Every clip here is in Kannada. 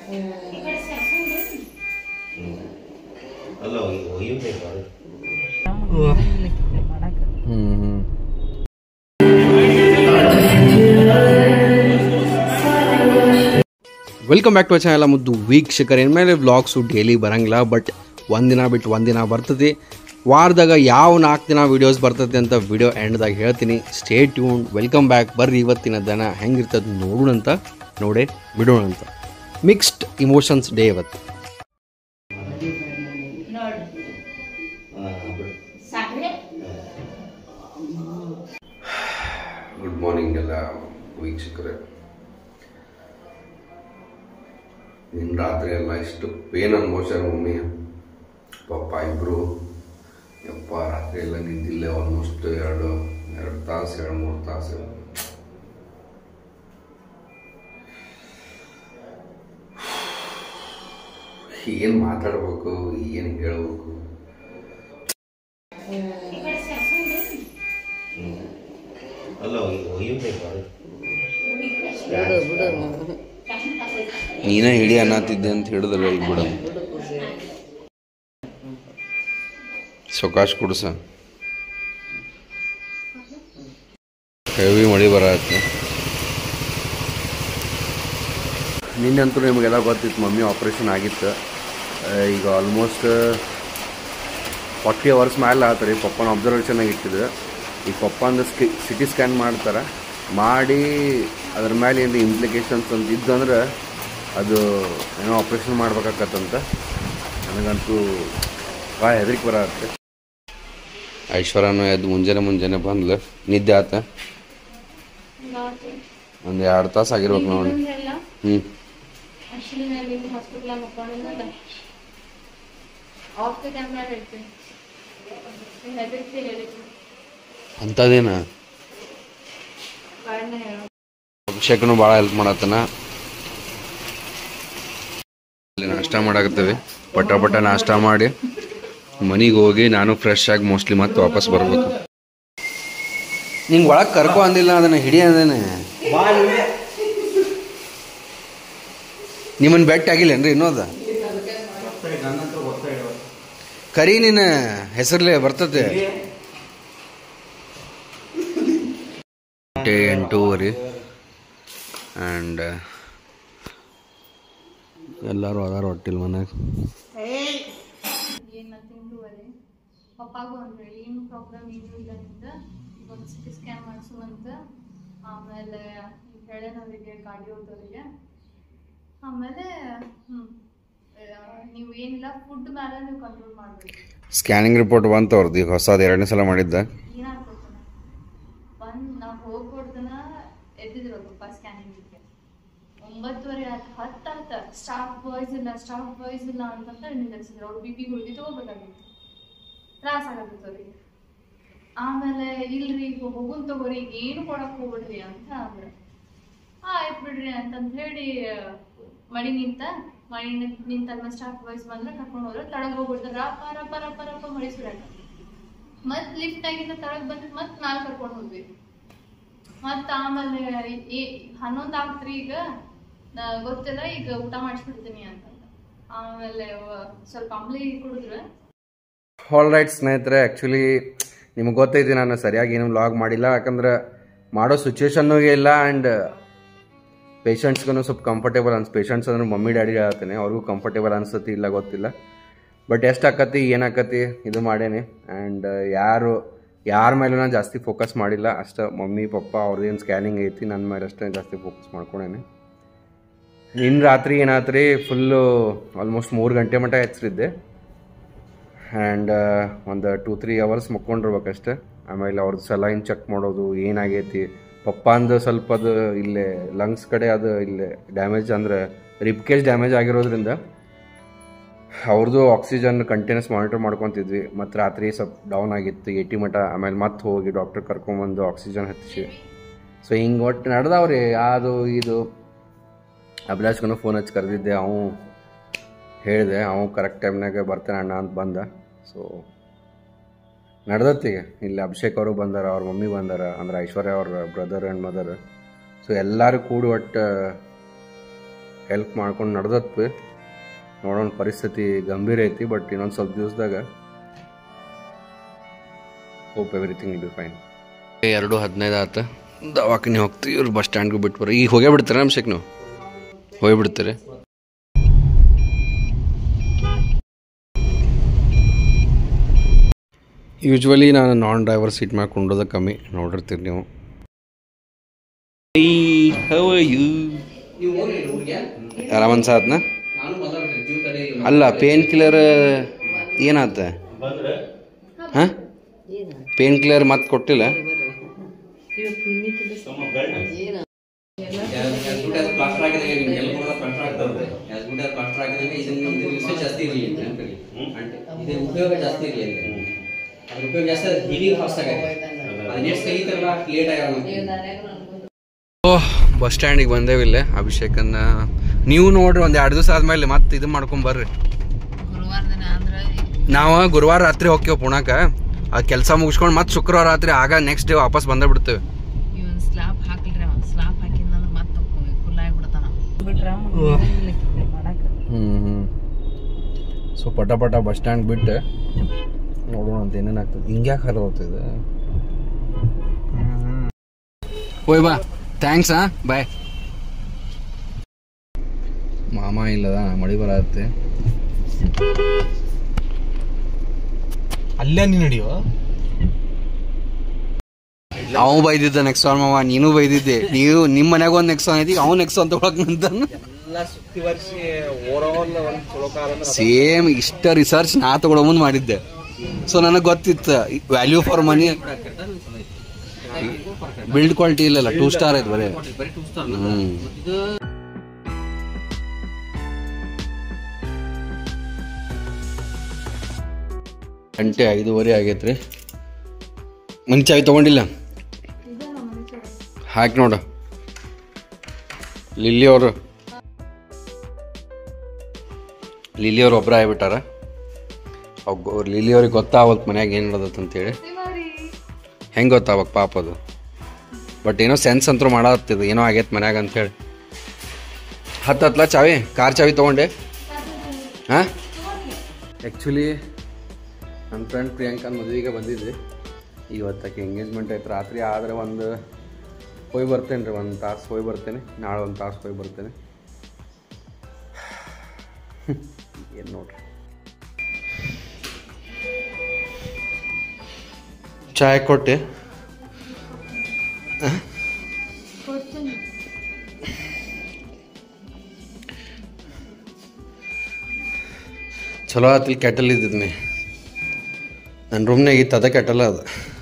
ಅಲ್ಲ ಒಯ್ಯಬೇಕು ಅದು ಹ್ಮ್ ವೆಲ್ಕಮ್ ಬ್ಯಾಕ್ ಟು ಚಾನಲ್ ಮುದ್ದು ವೀಕ್ಷಕರ ಮೇಲೆ ವ್ಲಾಗ್ಸು ಡೈಲಿ ಬರಂಗಿಲ್ಲ ಬಟ್ ಒಂದಿನ ಬಿಟ್ಟು ಒಂದಿನ ಬರ್ತದೆ ವಾರದಾಗ ಯಾವ ನಾಲ್ಕು ದಿನ ವೀಡಿಯೋಸ್ ಬರ್ತದೆ ಅಂತ ವಿಡಿಯೋ ಎಂಡ್ದಾಗ ಹೇಳ್ತೀನಿ ಸ್ಟೇ ಟ್ಯೂನ್ ವೆಲ್ಕಮ್ ಬ್ಯಾಕ್ ಬರ್ರಿ ಇವತ್ತಿನ ದನ ಹೆಂಗಿರ್ತದೆ ನೋಡೋಣ ಅಂತ ನೋಡೇ ಬಿಡೋಣ ಅಂತ ಮಿಕ್ಸ್ಡ್ ಇಮೋಷನ್ಸ್ ಡೇ ಇವತ್ತು ಗುಡ್ ಮಾರ್ನಿಂಗ್ ಎಲ್ಲ ವೀಕ್ಷಕರೇ ನಿನ್ನ ರಾತ್ರಿ ಎಲ್ಲ ಇಷ್ಟು ಪೇನ್ ಅನ್ಭವಿಸ್ಯಾರ ಮಮ್ಮಿ ಪಪ್ಪ ಇಬ್ಬರು ಯಪ್ಪ ರಾತ್ರಿ ಎಲ್ಲ ನಿಂತಿಲ್ಲ ಆಲ್ಮೋಸ್ಟ್ ಎರಡು ಎರಡು ತಾಸು ಎರಡು ಮೂರು ತಾಸು ಏನು ಮಾತಾಡ್ಬೇಕು ಏನು ಹೇಳ್ಬೇಕು ಅಲ್ಲ ಒಯ್ಯಬೇಕು ಅದು ನೀನೇ ಹಿಡಿ ಅನ್ನತ್ತಿದ್ದೆ ಅಂತ ಹೇಳಿದ್ರೆ ಈಗ ಬಿಡ ಸೊಕಾಶ್ ಕುಡ್ಸ ಹೆವಿ ಮಳಿ ಬರತ್ತೆ ನಿನ್ನಂತೂ ನಿಮಗೆಲ್ಲ ಗೊತ್ತಿತ್ತು ಮಮ್ಮಿ ಆಪ್ರೇಷನ್ ಆಗಿತ್ತು ಆ, ಈಗ ಆಲ್ಮೋಸ್ಟ್ ಫಾರ್ಟಿ ಅವರ್ಸ್ ಮೇಲೆ ಆತಾರೆ ಪಪ್ಪನ ಅಬ್ಸರ್ವೇಷನಾಗಿ ಇಟ್ಟಿದ್ರು ಈಗ ಪಪ್ಪಂದು ಸ್ಕಿ ಸಿಟಿ ಸ್ಕ್ಯಾನ್ ಮಾಡ್ತಾರೆ ಮಾಡಿ ಅದ್ರ ಮೇಲೆ ಏನು ಇಂಪ್ಲಿಕೇಶನ್ಸ್ ಅಂತ ಇದ್ದು ಅಂದ್ರೆ ಅದು ಏನೋ ಆಪ್ರೇಷನ್ ಮಾಡ್ಬೇಕಾಕತ್ತಂತ ನನಗಂತೂ ಭಾಳ ಹೆದರಿಕೆ ಬರತ್ತೆ ಐಶ್ವರ್ಯನೂ ಎದ್ದು ಮುಂಜಾನೆ ಮುಂಜಾನೆ ಬಂದ್ಲು ನಿದ್ದೆ ಆತ ಒಂದು ಎರಡು ತಾಸು ಆಗಿರ್ಬೇಕು ನೋಡಿ ಹ್ಞೂ ಆಕ್ಚುಲಿ ನಾನು ಇಲ್ಲಿ ಹಾಸ್ಪಿಟಲ್ ಮಕ್ಕೊಂಡಿದ್ದಲ್ಲ ಆಫ್ ದ ಕ್ಯಾಮ್ರಾ ಹೇಳ್ತೀನಿ ಹೆದರ್ತಿ ಹೇಳಿದ್ರು ಅಂಥದ್ದೇನ ಕಾರಣ ಹೇಳೋ ಅಭಿಷೇಕನು ಭಾಳ ಹೆಲ್ಪ್ ಮಾಡತ್ತನ ಅಲ್ಲಿ ನಾಷ್ಟ ಮಾಡಾಕತ್ತೀವಿ ಪಟ ಪಟ ನಾಷ್ಟ ಮಾಡಿ ಮನೆಗೆ ಹೋಗಿ ನಾನು ಫ್ರೆಶ್ ಆಗಿ ಮೋಸ್ಟ್ಲಿ ಮತ್ತೆ ವಾಪಸ್ ಬರ್ಬೇಕು ನಿಂಗೆ ಒಳಗೆ ಕರ್ಕೊ ಅಂದಿಲ್ಲ ಅದನ್ನ ಹಿಡಿ ಅಂದೇನೆ ನಿಮ್ಮನ್ನ ಬೆಟ್ಟ ಆಗಿಲ್ಲೇನ್ರಿ ಇನ್ನೂ ಅದ ಕರಿ ನಿನ್ನ ಹೆಸರ್ಲೆ ಬರ್ತತೆ ಗಂಟೆ ಎಂಟೂವರೆ ಆ್ಯಂಡ್ ಎಲ್ಲರೂ ಅದಾರ ಹೊಟ್ಟಿಲ್ ಮನ್ಯಾಗ ಏನು ನಥಿಂಗ್ ಟು ವರಿ ಪಪ್ಪಾಗೂ ಅಂದ್ರೆ ಏನು ಪ್ರಾಬ್ಲಮ್ ಏನು ಇಲ್ಲ ನಿಂದ ಒಂದು ಸಿ ಟಿ ಸ್ಕ್ಯಾನ್ ಮಾಡಿಸುವಂತ ಆಮೇಲೆ ಹೇಳೇನವರಿಗೆ ಕಾರ್ಡಿಯೋದವರಿಗೆ ಆಮೇಲೆ ಹ್ಞೂ ನೀವು ಏನಿಲ್ಲ ಫುಡ್ ಮೇಲೆ ನೀವು ಕಂಟ್ರೋಲ್ ಮಾಡಬೇಕು ಸ್ಕ್ಯಾನಿಂಗ್ ರಿಪೋರ್ಟ್ ಬಂತು ಅವ್ರದ್ದು ಈಗ ಹೊಸದು ಎರಡನೇ ಸಲ ಮಾಡಿದ್ದ ಏನಾಗ್ತೈತನ ಬಂದು ನಾವು ಹೋಗ್ಕೊಡ್ತನ ಎದ್ದಿದ್ರು ಪಪ್ಪ ಸ್ಕ್ಯಾನಿಂಗಿಗೆ ಒಂಬತ್ತುವರೆ ಆಯ್ತು ಹತ್ತು ಆಯ್ತು ಸ್ಟಾಫ್ ಬಾಯ್ಸ್ ಇಲ್ಲ ಸ್ಟಾಫ್ ಬಾಯ್ಸ್ ಇಲ್ಲ ಅಂತಂತ ನಿಲ್ಲಿಸಿದ್ರು ಅವ್ರು ಬಿ ಪಿ ಗುಳಿಗೆ ತಗೋಬೇಕಾಗಿತ್ತು ತ್ರಾಸ ಆಗತ್ತಿತ್ತು ಅವ್ರಿಗೆ ಆಮೇಲೆ ಇಲ್ರಿ ಈಗ ಹೋಗುನ್ ತಗೋರಿ ಈಗ ಏನು ಕೊಡಕ್ ಹೋಗ್ಬಿಡ್ರಿ ಅಂತ ಅಂದ್ರು ಆಯ್ತು ಬಿಡ್ರಿ ಅಂತಂದ್ ಹೇಳಿ ಮಳಿ ನಿಂತ ಮಳಿ ನಿಂತ ನಿಂತಾಗ ಸ್ಟಾಫ್ ಬಾಯ್ಸ್ ಬಂದ್ರೆ ಕರ್ಕೊಂಡು ಹೋದ್ರೆ ತಳಗ್ ಹೋಗ್ಬಿಡ್ತಾರೆ ರಪ್ಪ ರಪ್ಪ ರಪ್ಪ ರಪ್ಪ ಮಳಿ ಸುರಾಟ ಮತ್ ಲಿಫ್ಟ್ ಆಗಿಂದ ತಳಗ್ ಬಂದ್ ಮತ್ ಮ್ಯಾಲ್ ಕರ್ಕೊಂಡು ಹೋದ್ವಿ ಮತ್ ಆಮೇಲೆ ಈ- ಹನ್ನೊಂದ್ ಆಗ್ತ್ರಿ ಈಗ ನಾ ಗೊತ್ತಿಲ್ಲ ಈಗ ಊಟ ಮಾಡಿಸ್ಬಿಡ್ತೀನಿ ಅಂತ ಆಮೇಲೆ ವ- ಸ್ವಲ್ಪ ಅಂಬ್ಲಿ ಕುಡಿದ್ರೆ ಆಲ್ ರೈಟ್ ಸ್ನೇಹಿತರೆ ಆ್ಯಕ್ಚುಲಿ ನಿಮಗೆ ಗೊತ್ತೈತಿ ನಾನು ಸರಿಯಾಗಿ ಏನು ಲಾಗ್ ಮಾಡಿಲ್ಲ ಯಾಕಂದ್ರೆ ಮಾಡೋ ಸಿಚುವೇಶನ್ನೂ ಇಲ್ಲ ಆ್ಯಂಡ್ ಪೇಷಂಟ್ಸ್ಗೂ ಸ್ವಲ್ಪ ಕಂಫರ್ಟೇಬಲ್ ಅನ್ಸ್ ಪೇಷಂಟ್ಸ್ ಅಂದ್ರೆ ಮಮ್ಮಿ ಡ್ಯಾಡಿ ಹೇಳ್ತೇನೆ ಅವ್ರಿಗೂ ಕಂಫರ್ಟೇಬಲ್ ಅನ್ಸತಿ ಇಲ್ಲ ಗೊತ್ತಿಲ್ಲ ಬಟ್ ಎಷ್ಟು ಆಕತಿ ಏನಾಕತಿ ಇದು ಮಾಡೇನಿ ಆ್ಯಂಡ್ ಯಾರು ಯಾರ ಮೇಲೂ ನಾನು ಜಾಸ್ತಿ ಫೋಕಸ್ ಮಾಡಿಲ್ಲ ಅಷ್ಟೇ ಮಮ್ಮಿ ಪಪ್ಪ ಅವ್ರದ್ದೇನು ಸ್ಕ್ಯಾನಿಂಗ್ ಐತಿ ನನ್ನ ಮೇಲೆ ಅಷ್ಟೇ ಜಾಸ್ತಿ ಫೋಕಸ್ ಮಾಡ್ಕೊಂಡೇನೆ ನಿನ್ನ ರಾತ್ರಿ ಏನಾತ್ರಿ ಫುಲ್ಲು ಆಲ್ಮೋಸ್ಟ್ ಮೂರು ಗಂಟೆ ಮಟ್ಟ ಎಚ್ಚರಿದ್ದೆ ಆ್ಯಂಡ್ ಒಂದು ಟೂ ತ್ರೀ ಅವರ್ಸ್ ಮಕ್ಕೊಂಡಿರ್ಬೇಕಷ್ಟೆ ಆಮೇಲೆ ಅವ್ರದ್ದು ಸಲೈನ್ ಚೆಕ್ ಮಾಡೋದು ಏನಾಗೈತಿ ಪಪ್ಪ ಅಂದು ಸ್ವಲ್ಪ ಅದು ಇಲ್ಲೇ ಲಂಗ್ಸ್ ಕಡೆ ಅದು ಇಲ್ಲೇ ಡ್ಯಾಮೇಜ್ ಅಂದರೆ ರಿಪ್ಕೇಜ್ ಡ್ಯಾಮೇಜ್ ಆಗಿರೋದ್ರಿಂದ ಅವ್ರದ್ದು ಆಕ್ಸಿಜನ್ ಕಂಟಿನ್ಯೂಸ್ ಮಾನಿಟರ್ ಮಾಡ್ಕೊತಿದ್ವಿ ಮತ್ತು ರಾತ್ರಿ ಸ್ವಲ್ಪ ಡೌನ್ ಆಗಿತ್ತು ಏಟಿ ಮಟ ಆಮೇಲೆ ಮತ್ತೆ ಹೋಗಿ ಡಾಕ್ಟರ್ ಕರ್ಕೊಂಬಂದು ಆಕ್ಸಿಜನ್ ಹತ್ತಿಸಿ ಸೊ ಹಿಂಗೆ ಒಟ್ಟು ನಡೆದವ್ರಿ ಅದು ಇದು ಅಭಿಲಾಷ್ಗೂ ಫೋನ್ ಹಚ್ಚಿ ಕರೆದಿದ್ದೆ ಅವು ಹೇಳಿದೆ ಅವ ಕರೆಕ್ಟ್ ಟೈಮ್ನಾಗ ಬರ್ತಾನೆ ಅಣ್ಣ ಅಂತ ಬಂದ ಸೊ ನಡೆದತ್ತೀಗ ಇಲ್ಲಿ ಅಭಿಷೇಕ್ ಅವರು ಬಂದಾರ ಅವ್ರ ಮಮ್ಮಿ ಬಂದಾರ ಅಂದ್ರೆ ಐಶ್ವರ್ಯ ಅವ್ರ ಬ್ರದರ್ ಆ್ಯಂಡ್ ಮದರ್ ಸೊ ಎಲ್ಲರೂ ಕೂಡಿ ಒಟ್ಟು ಹೆಲ್ಪ್ ಮಾಡ್ಕೊಂಡು ನಡೆದತ್ವಿ ನೋಡೋಣ ಪರಿಸ್ಥಿತಿ ಗಂಭೀರ ಐತಿ ಬಟ್ ಇನ್ನೊಂದು ಸ್ವಲ್ಪ ದಿವಸದಾಗ hope everything will be fine ಎರಡು ಹದಿನೈದು ಆತ ದವಾಖಾನೆ ಹೋಗ್ತೀವಿ ಇವ್ರು ಬಸ್ ಸ್ಟ್ಯಾಂಡ್ಗೆ ಬಿಟ್ಟು ಬರ್ರಿ ಈಗ ಹೋಗೇ ಬಿಡ್ತಾರೆ ನಮ್ಮ ಶೇಕ್ ನೀವು ಹೋಗ್ಬಿಡ್ತಾರೆ ಯೂಶ್ವಲಿ ನಾನು ನಾನ್ ಡ್ರೈವರ್ ಸೀಟ್ ಮ್ಯಾಗ ಕೊಂಡೋದ ಕಮ್ಮಿ ನೋಡಿರ್ತೀರಿ ನೀವು ಆರಾಮನ್ಸಾತ್ನ ಅಲ್ಲ ಪೇನ್ ಕಿಲ್ಲರ್ ಏನಾತ ಹಾಂ ಪೇನ್ ಕಿಲ್ಲರ್ ಮತ್ತೆ ಕೊಟ್ಟಿಲ್ಲ ಉಪಯೋಗ ಜಾಸ್ತಿ ಇರಲಿ ಅಂತ ಅದ್ರ ಉಪಯೋಗ ಜಾಸ್ತಿ ಆದ್ರೆ ಹೀಲಿಂಗ್ ಫಾಸ್ಟ್ ಆಗೈತೆ ಅದು ಎಷ್ಟು ತೆಗಿತಾರಲ್ಲ ಲೇಟ್ ಆಗ್ಯಾವ ಓಹ್ ಬಸ್ ಸ್ಟ್ಯಾಂಡಿಗೆ ಬಂದೇವು ಇಲ್ಲೇ ಅಭಿಷೇಕನ್ನ ನೀವು ನೋಡ್ರಿ ಒಂದು ಎರಡು ದಿವಸ ಆದ್ಮೇಲೆ ಮತ್ತೆ ಇದು ಮಾಡ್ಕೊಂಡ್ ಬರ್ರಿ ಗುರುವಾರ ದಿನ ಅಂದ್ರೆ ನಾವು ಗುರುವಾರ ರಾತ್ರಿ ಹೋಗ್ತೇವೆ ಪುಣಾಕ ಆ ಕೆಲಸ ಮುಗಿಸ್ಕೊಂಡು ಮತ್ತೆ ಶುಕ್ರವಾರ ರಾತ್ರಿ ಆಗ ನೆಕ್ಸ್ಟ್ ಡೇ ವಾಪಸ್ ಬಂದೇ ಬಿಡ್ತೇವೆ ಇವನ್ ಸ್ಲಾಬ್ ಹಾಕಿಲ್ರಿ ಅವ ಸ್ಲಾಬ್ ಹಾಕಿಂದಂದ್ರೆ ಮತ್ತೆ ಕುಲ್ಲ ಆಗ್ಬಿಡ್ತಾನ ಬಿಟ್ರ ಮಾಡಾಕ ಹ್ಞೂ ಹ್ಞೂ ಸೊ ಪಟ ಪಟ ಬಸ್ ಸ್ಟ್ಯಾಂಡ್ ಬಿಟ್ಟು ನೋಡೋಣ ಅಂತ ಏನೇನು ಆಗ್ತದೆ ಹಿಂಗ್ಯಾಕೆ ಹರಿದು ಹೋಗ್ತಿದೆ ಓಯ್ ಬಾ ಥ್ಯಾಂಕ್ಸ್ ಹಾಂ ಬಾಯ್ ಮಾಮ ಇಲ್ಲದ ಮಳಿ ಬರತ್ತೆ ಅಲ್ಲೇ ನೀನು ನಡಿಯೋ ಅವ ಬೈದಿದ್ದ ನೆಕ್ಸ್ಟ್ ಮಾಮ ನೀನು ಬೈದಿದ್ದೆ ನೀವು ನಿಮ್ಮ ಮನ್ಯಾಗ ಒಂದು ನೆಕ್ಸ್ಟ್ ಐತಿ ಅವ್ನು ನೆಕ್ಸ್ಟ್ ಅಂತ ಒಳಗೆ ನಿಂತಾನ ಸೇಮ್ ಇಷ್ಟ ರಿಸರ್ಚ್ ನಾ ತಗೊಳ್ಳೋ ಮುಂದೆ ಮಾಡಿದ್ದೆ ಸೊ ನನಗೆ ಗೊತ್ತಿತ್ತು value for money build quality ಇಲ್ಲಲ್ಲ ಟೂ ಸ್ಟಾರ್ ಐತೆ ಬರೀ ಹ್ಮ್ ಗಂಟೆ ಐದೂವರೆ ಆಗೈತ್ರಿ ಮುಂಚೆ ಆಗಿ ತಗೊಂಡಿಲ್ಲ ಹಾಕಿ ನೋಡು ಲಿಲ್ಲಿ ಅವರು ಲಿಲ್ಲಿ ಅವ್ರು ಒಬ್ಬರ ಆಗ್ಬಿಟ್ಟಾರ ಅವ್ರು ಲಿಲ್ಲಿ ಅವ್ರಿಗೆ ಗೊತ್ತಾವಲ್ತು ಮನ್ಯಾಗ ಏನು ನಡೆದತ್ ಅಂತೇಳಿ ಹೆಂಗೆ ಗೊತ್ತಾವಾಗ ಪಾಪ ಅದು ಬಟ್ ಏನೋ ಸೆನ್ಸ್ ಅಂತೂ ಮಾಡತ್ತಿದ್ದು ಏನೋ ಆಗೈತೆ ಮನ್ಯಾಗ ಅಂತೇಳಿ ಹತ್ತು ಹತ್ಲ ಚಾವಿ ಕಾರ್ ಚಾವಿ ತೊಗೊಂಡೆ ಹಾಂ ಆ್ಯಕ್ಚುಲಿ ನನ್ನ ಫ್ರೆಂಡ್ ಪ್ರಿಯಾಂಕನ್ ಮದುವೆಗೆ ಬಂದಿದ್ದೆ ಇವತ್ತಕ್ಕೆ ಎಂಗೇಜ್ಮೆಂಟ್ ಐತೆ ರಾತ್ರಿ ಆದರೆ ಒಂದು ಹೋಗಿ ಬರ್ತೇನೆ ರೀ ಒಂದು ತಾಸು ಹೋಗಿ ಬರ್ತೇನೆ ನಾಳೆ ಒಂದು ತಾಸು ಹೋಗಿ ಬರ್ತೇನೆ ಏನು ನೋಡ್ರಿ ಚಾಯ್ ಕೊಟ್ಟೆ ಕೊಡ್ತೀನಿ ಚಲೋ ಆತಿಲ್ ಕೆಟಲ್ ಇದ್ದಿದ್ನಿ ನನ್ನ ರೂಮ್ನಾಗ ಇತ್ತು ಅದ ಕೆಟಲ್ ಅದು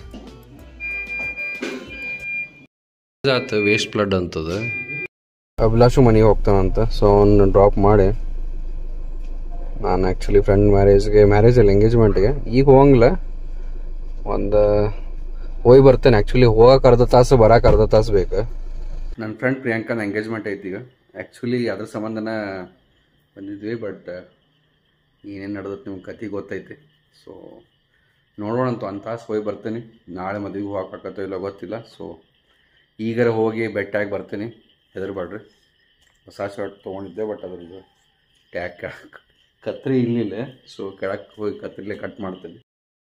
ಆತು ವೇಸ್ಟ್ ಬ್ಲಡ್ ಅಂತದ ಅಭಿಲಾಷು ಮನೆಗೆ ಹೋಗ್ತಾನಂತ ಸೊ ಅವ್ನು ಡ್ರಾಪ್ ಮಾಡಿ ನಾನು ಆ್ಯಕ್ಚುಲಿ ಫ್ರೆಂಡ್ ಮ್ಯಾರೇಜ್ಗೆ ಮ್ಯಾರೇಜ್ ಅಲ್ಲಿ ಎಂಗೇಜ್ಮೆಂಟ್ಗೆ ಈಗ ಹೋಗಂಗಿಲ್ಲ ಒಂದು ಹೋಗಿ ಬರ್ತೇನೆ ಆ್ಯಕ್ಚುಲಿ ಹೋಗಕ್ಕೆ ಅರ್ಧ ತಾಸು ಬರಕ್ಕೆ ಅರ್ಧ ತಾಸು ಬೇಕು ನನ್ನ ಫ್ರೆಂಡ್ ಪ್ರಿಯಾಂಕನ ಎಂಗೇಜ್ಮೆಂಟ್ ಐತಿ ಈಗ ಆ್ಯಕ್ಚುಲಿ ಅದ್ರ ಸಂಬಂಧನ ಬಂದಿದ್ವಿ ಬಟ್ ಏನೇನು ನಡೆದತ್ತೆ ನಿಮ್ಗೆ ಕತೆ ಗೊತ್ತೈತಿ ಸೊ ನೋಡೋಣ ಅಂತ ಒಂದು ತಾಸು ಹೋಗಿ ಬರ್ತೀನಿ ನಾಳೆ ಮದುವೆಗೆ ಹೋಗಕ್ಕಾಗತ್ತೋ ಇಲ್ಲ ಗೊತ್ತಿಲ್ಲ ಸೊ ಈಗರ ಹೋಗಿ ಬೆಟ್ಟಾಗಿ ಬರ್ತೀನಿ ಹೆದರ್ಬೇಡ್ರಿ ಹೊಸ ಶರ್ಟ್ ತೊಗೊಂಡಿದ್ದೆ ಬಟ್ ಅದ್ರದ್ದು ಟ್ಯಾಗ್ ಕೆಳಕ್ಕೆ ಕತ್ರಿ ಇರಲಿಲ್ಲ ಸೊ ಕೆಳಕ್ಕೆ ಹೋಗಿ ಕತ್ರಿಲೇ ಕಟ್ ಮಾಡ್ತೀನಿ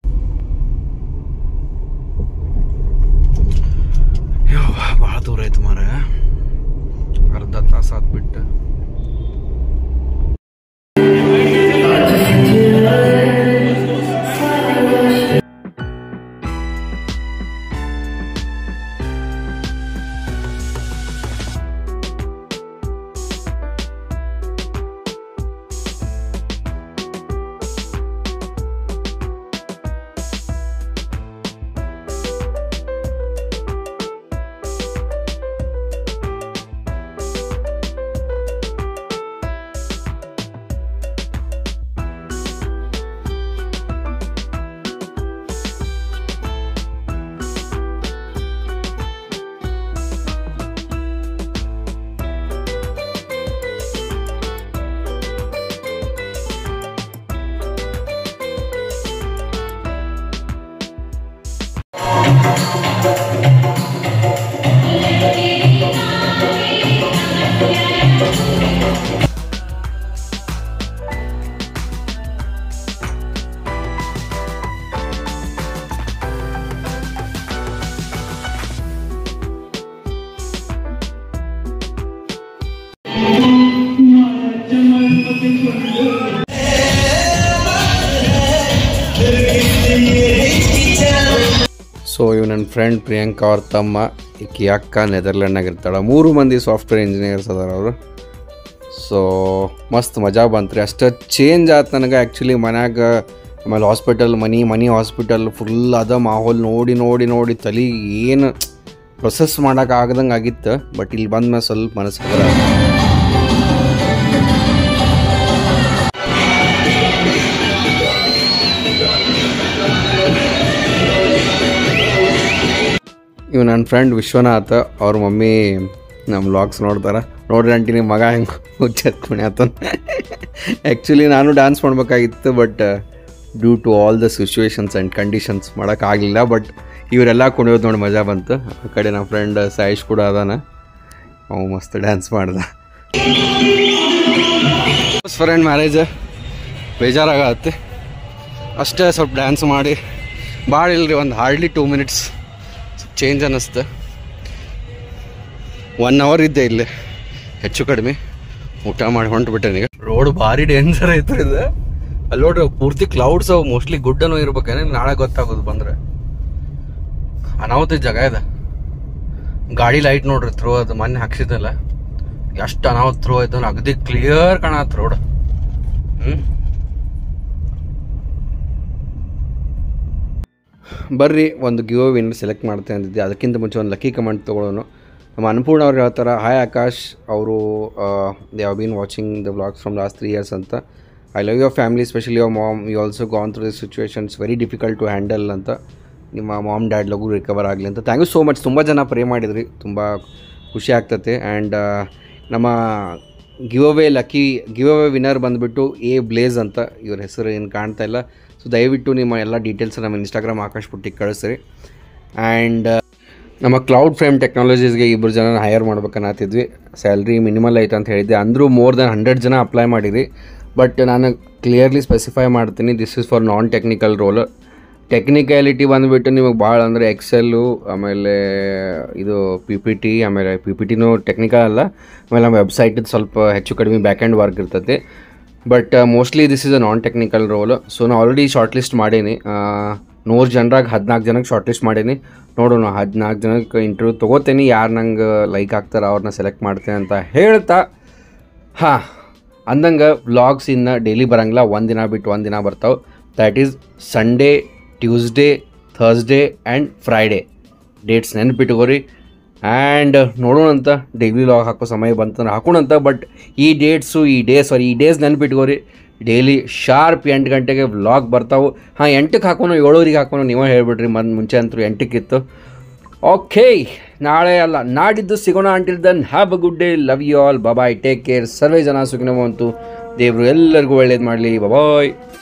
ಭಾಳ ದೂರ ಐತೆ ಮಾರ ಅರ್ಧ ತಾಸು ಆತ್ಬಿಟ್ಟು ನನ್ನ ಫ್ರೆಂಡ್ ಪ್ರಿಯಾಂಕಾ ಅವ್ರ ತಮ್ಮ ಈಕಿ ಅಕ್ಕ ನೆದರ್ಲ್ಯಾಂಡ್ನಾಗ ಇರ್ತಾಳೆ ಮೂರು ಮಂದಿ ಸಾಫ್ಟ್ವೇರ್ ಇಂಜಿನಿಯರ್ಸ್ ಅದಾರ ಅವರು ಸೊ ಮಸ್ತ್ ಮಜಾ ಬಂತ್ರಿ ಅಷ್ಟು ಚೇಂಜ್ ಆಯ್ತು ನನಗೆ ಆ್ಯಕ್ಚುಲಿ ಮನ್ಯಾಗ ಆಮೇಲೆ ಹಾಸ್ಪಿಟಲ್ ಮನಿ ಮನಿ ಹಾಸ್ಪಿಟಲ್ ಫುಲ್ ಅದ ಮಾಹೋಲ್ ನೋಡಿ ನೋಡಿ ನೋಡಿ ತಲೆ ಏನು ಪ್ರೊಸೆಸ್ ಮಾಡೋಕೆ ಆಗ್ದಂಗೆ ಆಗಿತ್ತು ಬಟ್ ಇಲ್ಲಿ ಬಂದ್ಮೇಲೆ ಸ್ವಲ್ಪ ಮನಸ್ಸು ಹಗುರ ಆಯ್ತು. ಇವ್ ನನ್ನ ಫ್ರೆಂಡ್ ವಿಶ್ವನಾಥ ಅವ್ರ ಮಮ್ಮಿ ನಮ್ಮ ವ್ಲಾಗ್ಸ್ ನೋಡ್ತಾರೆ ನೋಡ್ರಿ ಆಂಟಿ ನಿಮ್ಮ ಮಗ ಹೆಂಗೆ ಹುಚ್ಚತ್ ಕುಣ್ಯಾತನ ಆ್ಯಕ್ಚುಲಿ ನಾನು ಡ್ಯಾನ್ಸ್ ಮಾಡ್ಬೇಕಾಗಿತ್ತು but due to all the situations and conditions ಮಾಡೋಕ್ಕಾಗಲಿಲ್ಲ ಬಟ್ ಇವರೆಲ್ಲ ಕುಣಿಯೋದು ನೋಡಿ ಮಜಾ ಬಂತು ಆ ಕಡೆ ನಮ್ಮ ಫ್ರೆಂಡ್ ಸಾಯಿಶ್ ಕೂಡ ಅದಾನ ಅವು ಮಸ್ತ್ ಡ್ಯಾನ್ಸ್ ಮಾಡ್ದ ಫ್ರೆಂಡ್ ಮ್ಯಾರೇಜ್ ಬೇಜಾರಾಗತ್ತೆ ಅಷ್ಟೇ ಸ್ವಲ್ಪ ಡ್ಯಾನ್ಸ್ ಮಾಡಿ ಭಾಳ ಇಲ್ರಿ ಒಂದು ಹಾರ್ಡ್ಲಿ ಟೂ ಮಿನಿಟ್ಸ್ ಚೇಂಜ್ ಅನ್ನಿಸ್ತು ಒನ್ ಅವರ್ ಇದ್ದೆ ಇಲ್ಲಿ ಹೆಚ್ಚು ಕಡಿಮೆ ಊಟ ಮಾಡಿ ಹೊಂಟ್ಬಿಟ್ಟೆ ಈಗ ರೋಡ್ ಭಾರಿ ಡೇಂಜರ್ ಐತ್ರಿ ಇದು ಅಲ್ಲಿ ನೋಡ್ರಿ ಪೂರ್ತಿ ಕ್ಲೌಡ್ಸ್ ಅವು ಮೋಸ್ಟ್ಲಿ ಗುಡ್ಡನೂ ಇರ್ಬೇಕೇನೆ ನಾಳೆ ಗೊತ್ತಾಗೋದು ಬಂದ್ರೆ ಅನಾಹುತ ಜಾಗ ಇದೆ ಗಾಡಿ ಲೈಟ್ ನೋಡ್ರಿ ಥ್ರೋ ಅದು ಮೊನ್ನೆ ಹಾಕ್ಸಿದ್ದಲ್ಲ ಎಷ್ಟು ಅನಾಹುತ ಥ್ರೋ ಆಯ್ತು ಅಂದ್ರೆ ಅಗದಿ ಕ್ಲಿಯರ್ ಕಾಣತ್ ರೋಡ್ ಹ್ಮ್ ಬರ್ರಿ ಒಂದು ಗಿವ್ ವಿನ್ನರ್ ಸೆಲೆಕ್ಟ್ ಮಾಡ್ತೇನೆ ಅಂದಿದ್ದೆ ಅದಕ್ಕಿಂತ ಮುಂಚೆ ಒಂದು ಲಕ್ಕಿ ಕಮೆಂಟ್ ತೊಗೊಳ್ಳೋನು ನಮ್ಮ ಅನ್ನಪೂರ್ಣ ಅವ್ರು ಹೇಳ್ತಾರೆ ಹಾಯ್ ಆಕಾಶ್ ಅವರು they have been watching the blogs from last three years ಅಂತ I love your family specially your mom you also gone through this situations very difficult to handle ಅಂತ ನಿಮ್ಮ ಮಾಮ್ ಡ್ಯಾಡ್ ಲಗು ರಿಕವರ್ ಆಗಲಿ ಅಂತ ಥ್ಯಾಂಕ್ ಯು ಸೋ ಮಚ್ ತುಂಬ ಜನ ಪ್ರೇ ಮಾಡಿದ್ರಿ ತುಂಬ ಖುಷಿ ಆಗ್ತತೆ ಆ್ಯಂಡ್ ನಮ್ಮ give away lucky give away winner ಬಂದುಬಿಟ್ಟು ಎ ಬ್ಲೇಸ್ ಅಂತ ಇವ್ರ ಹೆಸರು ಏನು ಕಾಣ್ತಾ ಇಲ್ಲ ಸೊ ದಯವಿಟ್ಟು ನಿಮ್ಮ ಎಲ್ಲ ಡೀಟೇಲ್ಸ್ ನಮ್ಮ ಇನ್ಸ್ಟಾಗ್ರಾಮ್ ಆಕಾಶ್ ಪುಟ್ಟಿಗೆ ಕಳಿಸ್ರಿ ಆ್ಯಂಡ್ ನಮ್ಮ ಕ್ಲೌಡ್ ಫ್ರೇಮ್ ಟೆಕ್ನಾಲಜೀಸ್ಗೆ ಇಬ್ಬರು ಜನ ಹೈಯರ್ ಮಾಡ್ಬೇಕನ್ನತ್ತಿದ್ವಿ ಸ್ಯಾಲ್ರಿ ಮಿನಿಮಲ್ ಐತೆ ಅಂತ ಹೇಳಿದ್ದೆ ಅಂದರೂ ಮೋರ್ ದೆನ್ ಹಂಡ್ರೆಡ್ ಜನ ಅಪ್ಲೈ ಮಾಡಿರಿ ಬಟ್ ನಾನು ಕ್ಲಿಯರ್ಲಿ ಸ್ಪೆಸಿಫೈ ಮಾಡ್ತೀನಿ this is for non technical role technicality ಬಂದುಬಿಟ್ಟು ನಿಮಗೆ ಭಾಳ ಅಂದರೆ ಎಕ್ಸೆಲ್ಲು ಆಮೇಲೆ ಇದು ಪಿ ಪಿ ಟಿ ಆಮೇಲೆ ಪಿ ಪಿ ಟಿನೂ ಟೆಕ್ನಿಕಲ್ ಅಲ್ಲ ಆಮೇಲೆ ನಮ್ಮ ವೆಬ್ಸೈಟಿದ್ದು ಸ್ವಲ್ಪ ಹೆಚ್ಚು ಕಡಿಮೆ ಬ್ಯಾಕ್ ಆ್ಯಂಡ್ ವರ್ಕ್ ಇರ್ತೈತೆ but mostly this is a non technical role so ನಾನು ಆಲ್ರೆಡಿ ಶಾರ್ಟ್ ಲಿಸ್ಟ್ ಮಾಡೀನಿ ನೂರು ಜನರಾಗ ಹದಿನಾಲ್ಕು ಜನಕ್ಕೆ ಶಾರ್ಟ್ ಲಿಸ್ಟ್ ಮಾಡೀನಿ ನೋಡೋಣ ಹದಿನಾಲ್ಕು ಜನಕ್ಕೆ ಇಂಟರ್ವ್ಯೂ ತೊಗೋತೀನಿ ಯಾರು ನಂಗೆ ಲೈಕ್ ಆಗ್ತಾರೆ ಅವ್ರನ್ನ ಸೆಲೆಕ್ಟ್ ಮಾಡ್ತೇನೆ ಅಂತ ಹೇಳ್ತಾ ಹಾಂ ಅಂದಂಗೆ ವ್ಲಾಗ್ಸ್ ಇನ್ನು ಡೈಲಿ ಬರಂಗಿಲ್ಲ ಒಂದು ದಿನ ಬಿಟ್ಟು ಒಂದು ದಿನ ಬರ್ತಾವೆ that is Sunday Tuesday Thursday and Friday dates ನೆನ್ಪಿಟ್ಕೋರಿ ಆ್ಯಂಡ್ ನೋಡೋಣಂತ ಡೈಲಿ ಲಾಗ್ ಹಾಕೋ ಸಮಯ ಬಂತಂದ್ರೆ ಹಾಕೋಣಂತ ಬಟ್ ಈ ಡೇಟ್ಸು ಈ ಡೇಸ್ ಸಾರಿ ಈ ಡೇಸ್ ನೆನ್ಪಿಟ್ಕೋರಿ ಡೈಲಿ ಶಾರ್ಪ್ ಎಂಟು ಗಂಟೆಗೆ ವ್ಲಾಗ್ ಬರ್ತಾವೆ ಹಾಂ ಎಂಟಕ್ಕೆ ಹಾಕೋನು ಏಳುವರೆಗೆ ಹಾಕೋನು ನೀವೇ ಹೇಳ್ಬಿಡ್ರಿ ಮನ್ ಮುಂಚೆ ಅಂತೂ ಎಂಟಕ್ಕಿತ್ತು ಓಕೆ ನಾಳೆ ಅಲ್ಲ ನಾಡಿದ್ದು ಸಿಗೋಣ until then have a good day love you all bye take care ಸರ್ವೇ ಜನ ಸುಖಿನವಂತು ದೇವರು ಎಲ್ಲರಿಗೂ ಒಳ್ಳೇದು ಮಾಡಲಿ ಬಾಯ್